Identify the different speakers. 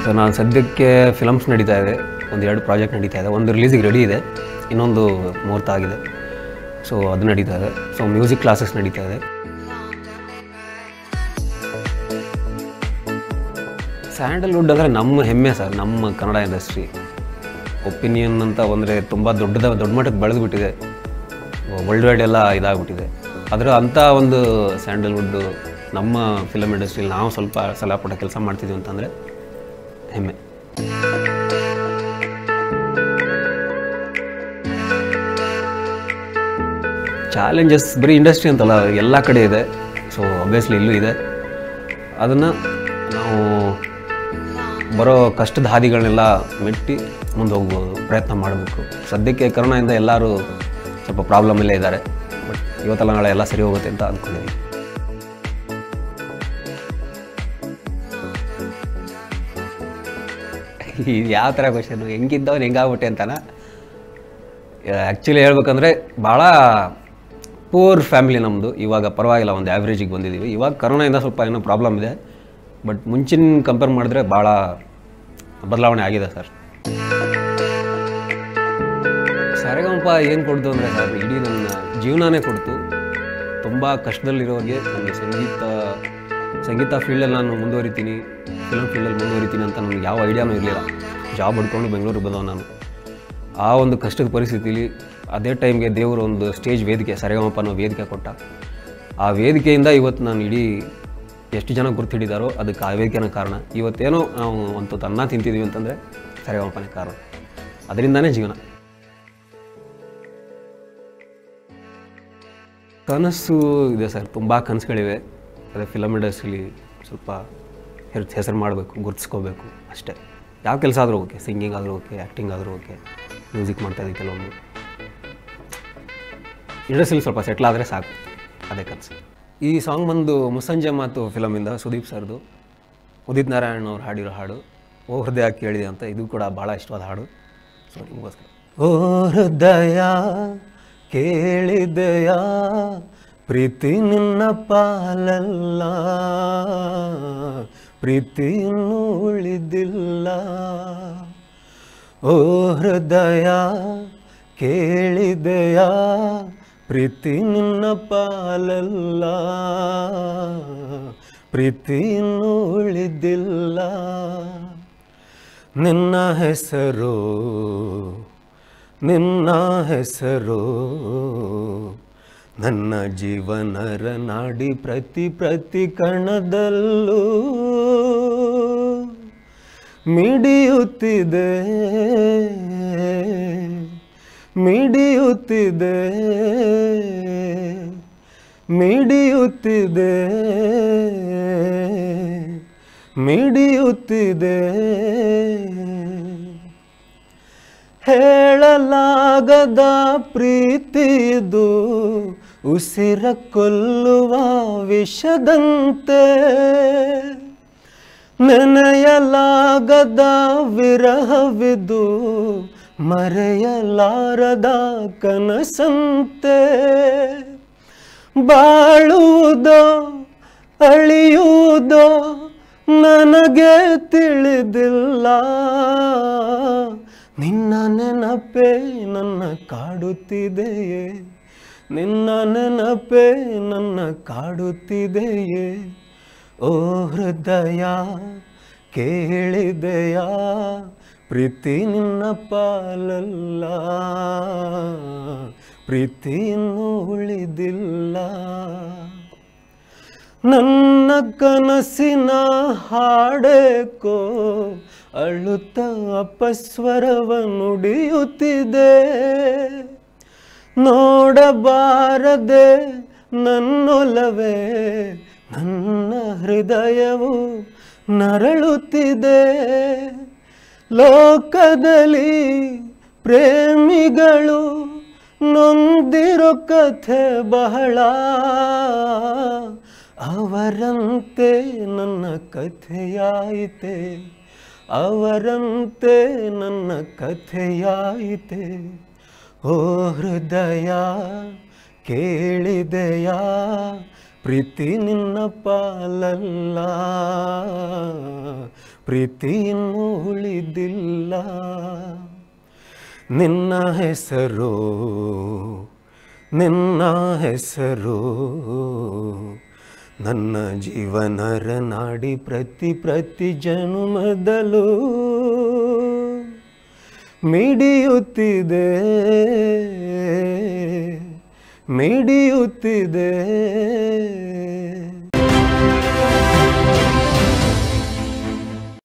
Speaker 1: so ನಾನು ಸದ್ಯಕ್ಕೆ films ನಡೀತಾ ಇದೆ ಒಂದು ಎರಡು ಪ್ರಾಜೆಕ್ಟ್ ನಡೀತಾ ಇದೆ ಒಂದು ರಿಲೀಸಿಗೆ ರೆಡಿ ಇದೆ ಇನ್ನೊಂದು ಮುಹೂರ್ತ ಆಗಿದೆ ಸೊ ಅದು ನಡೀತಾ ಇದೆ ಸೊ ಮ್ಯೂಸಿಕ್ ಕ್ಲಾಸಸ್ ನಡೀತಾ ಇದೆ ಸ್ಯಾಂಡಲ್ವುಡ್ ಅಂದರೆ ನಮ್ಮ ಹೆಮ್ಮೆ ಸರ್ ನಮ್ಮ ಕನ್ನಡ ಇಂಡಸ್ಟ್ರಿ ಒಪಿನಿಯನ್ ಅಂತ ಬಂದರೆ ತುಂಬ ದೊಡ್ಡದ ದೊಡ್ಡ ಮಟ್ಟಕ್ಕೆ ಬೆಳೆದ್ಬಿಟ್ಟಿದೆ ವರ್ಲ್ಡ್ ವೈಡ್ ಎಲ್ಲ ಇದಾಗ್ಬಿಟ್ಟಿದೆ ಅದರ ಅಂಥ ಒಂದು ಸ್ಯಾಂಡಲ್ವುಡ್ಡು ನಮ್ಮ ಫಿಲಮ್ ಇಂಡಸ್ಟ್ರಿಯಲ್ಲಿ ನಾವು ಸ್ವಲ್ಪ ಸಲಪಟ ಕೆಲಸ ಮಾಡ್ತಿದ್ದೀವಿ ಅಂತಂದರೆ ಹೆಮ್ಮೆ ಚಾಲೆಂಜಸ್ ಬರೀ ಇಂಡಸ್ಟ್ರಿ ಅಂತಲ್ಲ ಎಲ್ಲ ಕಡೆ ಇದೆ ಸೊ ಅಬ್ವಿಯಸ್ಲಿ ಇಲ್ಲೂ ಇದೆ ಅದನ್ನು ನಾವು ಬರೋ ಕಷ್ಟದ ಹಾದಿಗಳನ್ನೆಲ್ಲ ಮೆಟ್ಟಿ ಮುಂದೆ ಹೋಗ್ಬೋದು ಪ್ರಯತ್ನ ಮಾಡಬೇಕು ಸದ್ಯಕ್ಕೆ ಕರೋನಾಯಿಂದ ಎಲ್ಲರೂ ಸ್ವಲ್ಪ ಪ್ರಾಬ್ಲಮಲ್ಲೇ ಇದ್ದಾರೆ ಬಟ್ ಇವತ್ತೆಲ್ಲ ನಾಳೆ ಎಲ್ಲ ಸರಿ ಹೋಗುತ್ತೆ ಅಂತ ಅಂದ್ಕೊಂಡಿದ್ದೀನಿ ಇದು ಯಾವ ಥರ ಕ್ವಶನು ಹೆಂಗಿದ್ದವನು ಹೆಂಗಾಗ್ಬಿಟ್ಟೆ ಅಂತಾನ ಆ್ಯಕ್ಚುಲಿ ಹೇಳ್ಬೇಕಂದ್ರೆ ಭಾಳ ಪೂರ್ ಫ್ಯಾಮಿಲಿ ನಮ್ಮದು ಇವಾಗ ಪರವಾಗಿಲ್ಲ ಒಂದು ಆ್ಯಾವ್ರೇಜಿಗೆ ಬಂದಿದ್ದೀವಿ ಇವಾಗ ಕರೋನಾಯಿಂದ ಸ್ವಲ್ಪ ಏನೋ ಪ್ರಾಬ್ಲಮ್ ಇದೆ ಬಟ್ ಮುಂಚಿನ ಕಂಪೇರ್ ಮಾಡಿದ್ರೆ ಭಾಳ ಬದಲಾವಣೆ ಆಗಿದೆ ಸರ್ ಸರಿಗಮಪ ಏನು ಕೊಡ್ತು ಅಂದರೆ ಸರ್ ಇಡೀ ನನ್ನ ಜೀವನನೇ ಕೊಡ್ತು ತುಂಬ ಕಷ್ಟದಲ್ಲಿರೋರಿಗೆ ನನಗೆ ಸಂಗೀತ ಸಂಗೀತ ಫೀಲ್ಡಲ್ಲಿ ನಾನು ಮುಂದುವರಿತೀನಿ ಫಿಲ್ಮ್ ಫೀಲ್ಡಲ್ಲಿ ಮುಂದುವರಿತೀನಿ ಅಂತ ನನಗೆ ಯಾವ ಐಡಿಯಾನೂ ಇರಲಿಲ್ಲ ಜಾಬ್ ಹಿಡ್ಕೊಂಡು ಬೆಂಗಳೂರಿಗೆ ಬಂದವ ನಾನು ಆ ಒಂದು ಕಷ್ಟದ ಪರಿಸ್ಥಿತಿಲಿ ಅದೇ ಟೈಮ್ಗೆ ದೇವರು ಒಂದು ಸ್ಟೇಜ್ ವೇದಿಕೆ ಸರಿಗಮಪ ಅನ್ನೋ ವೇದಿಕೆ ಕೊಟ್ಟ ಆ ವೇದಿಕೆಯಿಂದ ಇವತ್ತು ನಾನು ಇಡೀ ಎಷ್ಟು ಜನ ಗುರ್ತಿಡಿದಾರೋ ಅದಕ್ಕೆ ಆ ವೇದಿಕೆನೇ ಕಾರಣ ಇವತ್ತೇನೋ ನಾವು ಒಂದು ಅನ್ನ ತಿಂತಿದ್ದೀವಿ ಅಂತಂದರೆ ಸರಿಗಮಪನೇ ಕಾರಣ ಅದರಿಂದನೇ ಜೀವನ ಕನಸು ಇದೆ ಸರ್ ತುಂಬ ಕನಸುಗಳಿವೆ ಅದೇ ಫಿಲಮ್ ಇಂಡಸ್ಟ್ರಿಲಿ ಸ್ವಲ್ಪ ಹೆರ್- ಹೆಸರು ಮಾಡಬೇಕು ಗುರ್ತಿಸ್ಕೋಬೇಕು ಅಷ್ಟೇ ಯಾವ ಕೆಲಸ ಆದರೂ ಓಕೆ ಸಿಂಗಿಂಗ್ ಆದರೂ ಓಕೆ ಆ್ಯಕ್ಟಿಂಗ್ ಆದರೂ ಓಕೆ ಮ್ಯೂಸಿಕ್ ಮಾಡ್ತಾಯಿದ್ದೀವಿ ಕೆಲವೊಂದು ಇಂಡಸ್ಟ್ರಿಲಿ ಸ್ವಲ್ಪ ಸೆಟ್ಲ್ ಆದರೆ ಸಾಕು ಅದೇ ಕನಸು ಈ ಸಾಂಗ್ ಬಂದು ಮುಸ್ಸಂಜೆ ಮಾತು ಫಿಲಮಿಂದ ಸುದೀಪ್ ಸರ್ದು ಉದಿತ್ ನಾರಾಯಣ್ ಅವ್ರು ಹಾಡಿರೋ ಹಾಡು ಓ ಹೃದಯ ಕೇಳಿದೆ ಅಂತ ಇದು ಕೂಡ ಭಾಳ ಇಷ್ಟವಾದ ಹಾಡು ಸೊ ನಿಮಗೋಸ್ಕರ ಓ ಹೃದಯ ಕೇಳಿದೆಯ ಪ್ರೀತಿ ನಿನ್ನ ಪಾಲಲ್ಲ ಪ್ರೀತಿ ಇನ್ನೂ ಉಳಿದಿಲ್ಲ ಓ ಹೃದಯ ಕೇಳಿದೆಯ ಪ್ರೀತಿ ನಿನ್ನ ಪಾಲಲ್ಲ ಪ್ರೀತಿ ಇನ್ನೂ ಉಳಿದಿಲ್ಲ ನಿನ್ನ ಹೆಸರು ನಿನ್ನ ಹೆಸರು ನನ್ನ ಜೀವನರ ನಾಡಿ ಪ್ರತಿ ಪ್ರತಿ ಕಣದಲ್ಲೂ ಮಿಡಿಯುತ್ತಿದೆ ಮಿಡಿಯುತ್ತಿದೆ ಮಿಡಿಯುತ್ತಿದೆ ಮಿಡಿಯುತ್ತಿದೆ ಹೇಳಲಾಗದ ಪ್ರೀತಿದು ಉಸಿರ ಕೊಲ್ಲುವ ವಿಷದಂತೆ ನೆನೆಯಲಾಗದ ವಿರಹವಿದು ಮರೆಯಲಾರದ ಕನಸಂತೆ ಬಾಳುವುದೋ ಅಳಿಯುವುದೋ ನನಗೆ ತಿಳಿದಿಲ್ಲ ನಿನ್ನ ನೆನಪೇ ನನ್ನ ಕಾಡುತ್ತಿದೆಯೇ ನಿನ್ನ ನೆನಪೇ ನನ್ನ ಕಾಡುತ್ತಿದೆಯೇ ಓ ಹೃದಯ ಕೇಳಿದೆಯಾ ಪ್ರೀತಿ ನಿನ್ನ ಪಾಲಲ್ಲ ಪ್ರೀತಿ ಇನ್ನೂ ಉಳಿದಿಲ್ಲ ನನ್ನ ಕನಸಿನ ಹಾಡೇಕೋ ಅಳುತ್ತ ಅಪಸ್ವರವ ನುಡಿಯುತ್ತಿದೆ ನೋಡಬಾರದೆ ನನ್ನೊಲವೇ ನನ್ನ ಹೃದಯವು ನರಳುತ್ತಿದೆ ಲೋಕದಲ್ಲಿ ಪ್ರೇಮಿಗಳು ನೊಂದಿರೋ ಕಥೆ ಬಹಳ ಅವರಂತೆ ನನ್ನ ಕಥೆಯಾಯಿತೆ ಅವರಂತೆ ನನ್ನ ಕಥೆಯಾಯಿತೆ ಓ ಹೃದಯ ಕೇಳಿದೆಯಾ ಪ್ರೀತಿ ನಿನ್ನ ಪಾಲಲ್ಲ ಪ್ರೀತಿ ಇನ್ನೂ ಉಳಿದಿಲ್ಲ ನಿನ್ನ ಹೆಸರು ನಿನ್ನ ಹೆಸರು ನನ್ನ ಜೀವನರ ನಾಡಿ ಪ್ರತಿ ಪ್ರತಿ ಜನುಮದಲು ಮಿಡಿಯುತ್ತಿದೆ ಮಿಡಿಯುತ್ತಿದೆ